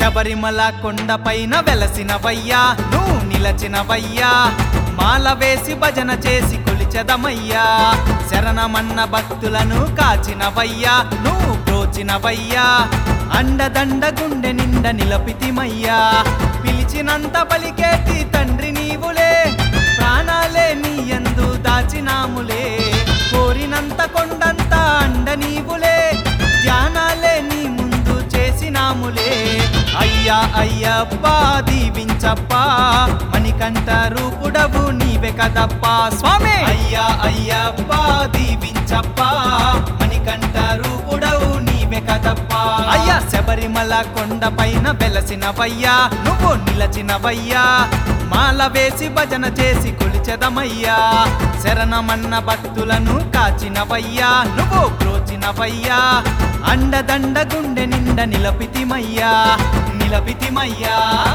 శబరిమల కొండపైన వెలసినవయ్యా నువ్వు నిలచినవయ్యా మాల వేసి భజన చేసి కొలిచెదమయ్యా శరణమన్న భక్తులను కాచినవయ్యా నువ్వు బ్రోచినవయ్యా అండదండ గుండె నిండ నిలపితిమయ్యా పిలిచినంత పలికేటి తండ్రి నీవులే ప్రాణాలే నీ యందు దాచినాములే కోరినంత కొండంత అండ నీవులే ధ్యానాలే నీ ముందు చేసినాములే అయ్యా అయ్యప్ప దీవించప్పా మణికంఠ రూపుడవు నీవే కదప్పా స్వామి అయ్యా అయ్యప్ప దీవించప్పా మణికంఠ రూపుడవు నీవే కదప్పా అయ్యా శబరిమల కొండపైన వెలసినవయ్యా నువ్వు నిలచినవయ్యా మాల వేసి భజన చేసి కొలిచెదమయ్యా శరణమన్న భక్తులను కాచినవయ్యా నువ్వు బ్రోచినవయ్యా అండదండ గుండె నిండ నిలపితిమయ్యా నిలపితిమయ్యా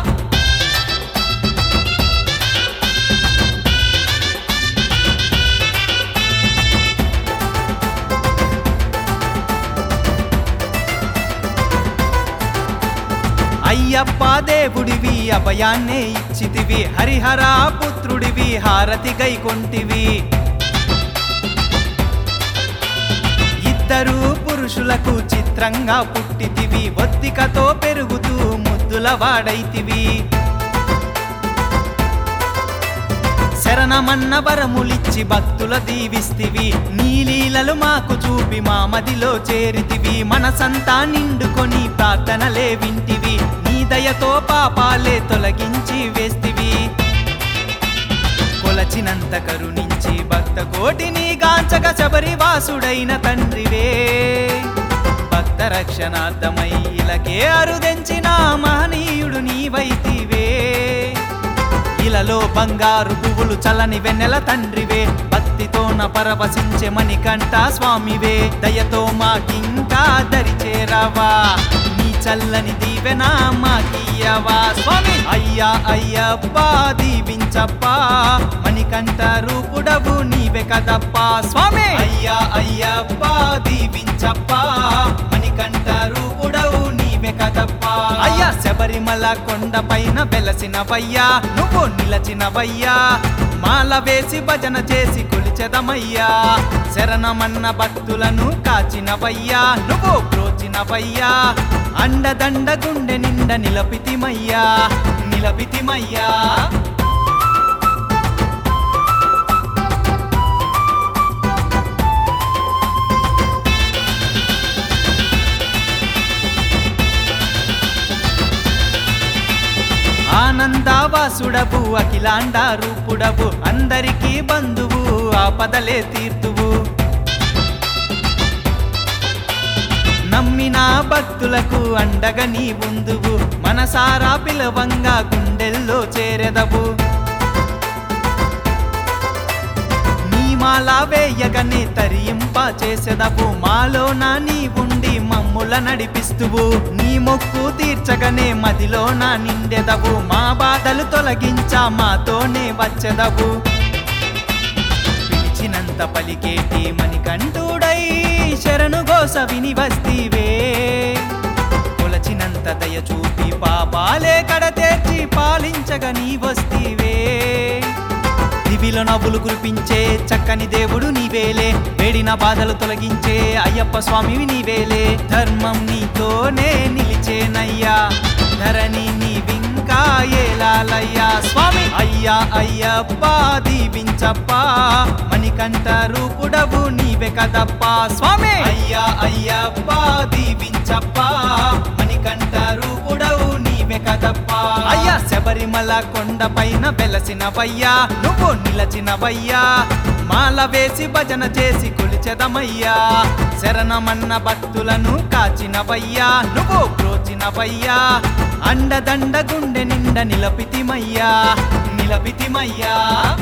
అయ్యప్ప దేవుడివి అభయాన్నే ఇచ్చితివి హరిహర పుత్రుడివి హారతి గైకొంటివి ఇద్దరు పురుషులకు చిత్రంగా పుట్టితివి ఒత్తికతో పెరుగుతూ ముద్దుల వాడైతివి శరణమన్న వరములిచ్చి భక్తుల దీవిస్తివి నీలీలలు మాకు చూపి మా మదిలో చేరితివి మనసంతా నిండుకొని ప్రార్థనలే వింటివి నీ దయతో పాపాలే తొలగించి వేస్తివి కొలచినంత కరుణించి భక్త కోటిని గాంచక శబరి వాసుడైన తండ్రివే భక్త రక్షణార్థమై ఇలకే అరుదెంచిన మహనీయుడు నీవైతివే ఇలలో బంగారు పువ్వులు చల్లని వెన్నెల తండ్రివే భక్తితోన పరవశించే మణికంఠ స్వామివే దయతో మాకింకా దరిచేరావా నీ చల్లని దీవెన మాకియ్యవా స్వామి అయ్యా అయ్యప్ప దీవించప్పా మణికంఠ రూపుడవు నీవే కదప్పా స్వామి అయ్యా అయ్యప్ప దీవించప్పా మణికంఠ రూపుడవు నీవే కదప్పా అయ్యా శబరిమల కొండపైన వెలసినవయ్యా నువ్వు నిలచినవయ్యా మాల వేసి భజన చేసి కొలిచెదమయ్యా శరణమన్న భక్తులను కాచినవయ్యా నువ్వు బ్రోచినవయ్యా అండదండ గుండె నిండ నిలపితిమయ్యా నిలపితిమయ్యా ఆనందావాసుడవు అఖిలాండ రూపుడవు అందరికీ బంధువు ఆపదలే తీర్తువు నమ్మిన భక్తులకు అండగా నీ ఉందువు మనసారా పిలవంగా గుండెల్లో చేరెదవు నీ మాల వేయగనే తరింప చేసెదవు మాలో నా నీ ఉండి మమ్ముల నడిపిస్తువు నీ మొక్కు తీర్చగనే మదిలో నా నిండెదవు మా బాధలు తొలగించా మాతోనే వచ్చెదవు పిలిచినంత పలికేటి మణికంఠుడై శరణు గోస విని వస్తీవే కొలచినంత దయ చూపి పాపాలే కడతేర్చి పాలించగ నీ వస్తీవే దివిలో నవ్వులు కురిపించే చక్కని దేవుడు నీవేలే వేడిన బాధలు తొలగించే అయ్యప్ప స్వామివి నీవేలే ధర్మం నీతోనే నిలిచేనయ్యా ధరణి నీవింకా ఏలాలయ్యా స్వామి అయ్యా అయ్యప్ప దీవించప్పా మణికంఠ రూపుడవు నీవే కదప్పా స్వామి అయ్యా అయ్యప్ప దీవించప్పా మణికంఠ రూపుడవు నీవే కదప్పా అయ్యా శబరిమల కొండపైన వెలసినవయ్యా నువ్వు నిలచినవయ్యా మాల వేసి భజన చేసి కొలిచెదమయ్యా శరణమన్న భక్తులను కాచినవయ్యా నువ్వు బ్రోచినవయ్యా అండదండ గుండె నిండ నిలపితిమయ్యా నిలపితిమయ్యా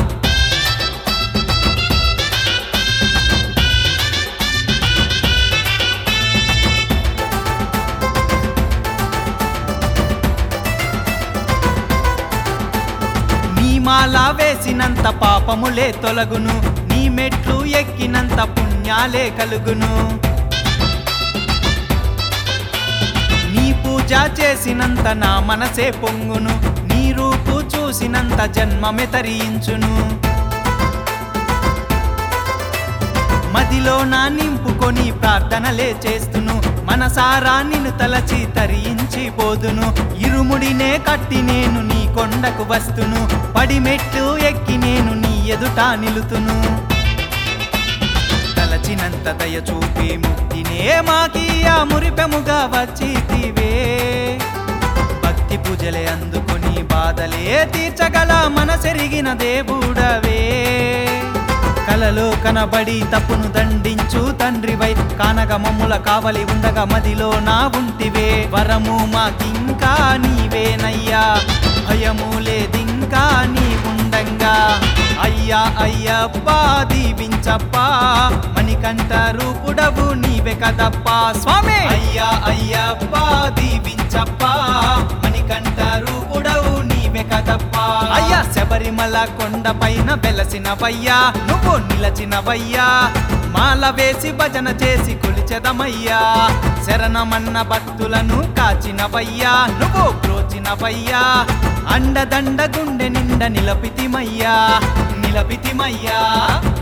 నీ మాల వేసినంత పాపములే తొలగును నీ మెట్లు ఎక్కినంత పుణ్యాలే కలుగును నీ పూజ పూజ చేసినంత నా మనసే పొంగును నీ రూపు చూసినంత జన్మమే తరించును మదిలో నా నింపుకొని ప్రార్థనలే చేస్తును మనసారా నిన్ను తలచి తరించి పోదును ఇరుముడినే కట్టి నేను నీ కొండకు వస్తును పడిమెట్లు ఎక్కి నేను నీ ఎదుట నిలుతును తలచినంత దయ చూపి ముక్తినే మాకియా మురిపెముగా వచ్చితివే భక్తి పూజలే అందుకొని బాధలే తీర్చగల మనసెరిగిన దేవుడవే కలలో కనబడి తప్పును దండించు తండ్రివై కానగ మమ్ముల కావలి ఉండగా మదిలో నా ఉంటివే వరము మాకింకా నీవేనయ్యా భయము లేదింకా నీ ఉండంగా అయ్యా అయ్యప్పా దీవించప్పా మణికంఠ రూపుడవు నీవే కదప్పా స్వామి అయ్యా అయ్యప్పా దీవించప్పా మణికంఠ రూపుడవు నీవే కదప్పా అయ్యా శబరిమల కొండ పైన వెలసినవయ్యా నువ్వు నిలచినవయ్యా మాల వేసి భజన చేసి కొలిచెదమయ్యా శరణమన్న భక్తులను కాచినవయ్యా నువ్వు ప్రోచినవయ్యా అండదండ గుండె నిండ నిలపితిమయ్యా నిలపితిమయ్యా